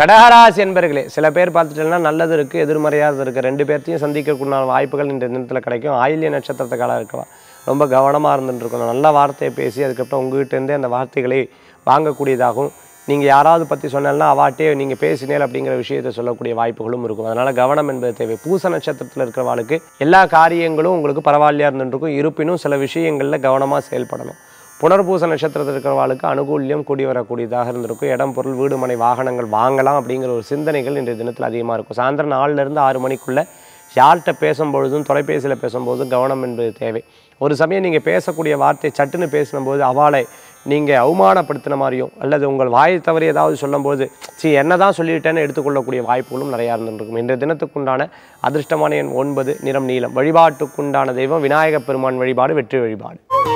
கடகராசி என்பர்களே சில பேர் பார்த்துட்டீங்கன்னா நல்லது இருக்குது எதிர்மறையாக இருக்குது ரெண்டு பேர்த்தையும் சந்திக்கக்கூடிய வாய்ப்புகள் இந்த தினத்தில் கிடைக்கும் ஆயில்ய நட்சத்திரத்துக்காக இருக்கலாம் ரொம்ப கவனமாக இருந்துட்டு இருக்கணும் நல்ல வார்த்தையை பேசி அதுக்கப்புறம் உங்ககிட்டேருந்தே அந்த வார்த்தைகளை வாங்கக்கூடியதாகவும் நீங்கள் யாராவது பற்றி சொன்னாலும் அவாட்டே நீங்கள் பேசினேன் அப்படிங்கிற விஷயத்தை சொல்லக்கூடிய வாய்ப்புகளும் இருக்கும் அதனால் கவனம் என்பது தேவை பூச நட்சத்திரத்தில் இருக்கிறவாளுக்கு எல்லா காரியங்களும் உங்களுக்கு பரவாயில்லையா இருந்துட்டு இருக்கும் இருப்பினும் சில விஷயங்களில் கவனமாக செயல்படணும் புனர்பூச நட்சத்திரத்தில் இருக்கிறவாளுக்கு அனுகூல்யம் கூடி வரக்கூடியதாக இருந்திருக்கும் இடம் பொருள் வீடு மனை வாகனங்கள் வாங்கலாம் அப்படிங்கிற ஒரு சிந்தனைகள் இன்றைய தினத்தில் அதிகமாக இருக்கும் சாயந்தரம் நாலுலேருந்து ஆறு மணிக்குள்ளே யார்கிட்ட பேசும்பொழுதும் தொலைபேசியில் பேசும்போதும் கவனம் என்பது தேவை ஒரு சமயம் நீங்கள் பேசக்கூடிய வார்த்தை சட்டுன்னு பேசும்போது அவளை நீங்கள் அவமானப்படுத்தின மாதிரியோ அல்லது உங்கள் வாயை தவறி ஏதாவது சொல்லும்போது சி என்ன தான் சொல்லிட்டேன்னு எடுத்துக்கொள்ளக்கூடிய வாய்ப்புகளும் நிறையா இருந்துருக்கும் இன்றைய தினத்துக்குண்டான அதிர்ஷ்டமான எண் ஒன்பது நிறம் நீலம் வழிபாட்டுக்குண்டான தெய்வம் விநாயகப் பெருமான் வழிபாடு வெற்றி வழிபாடு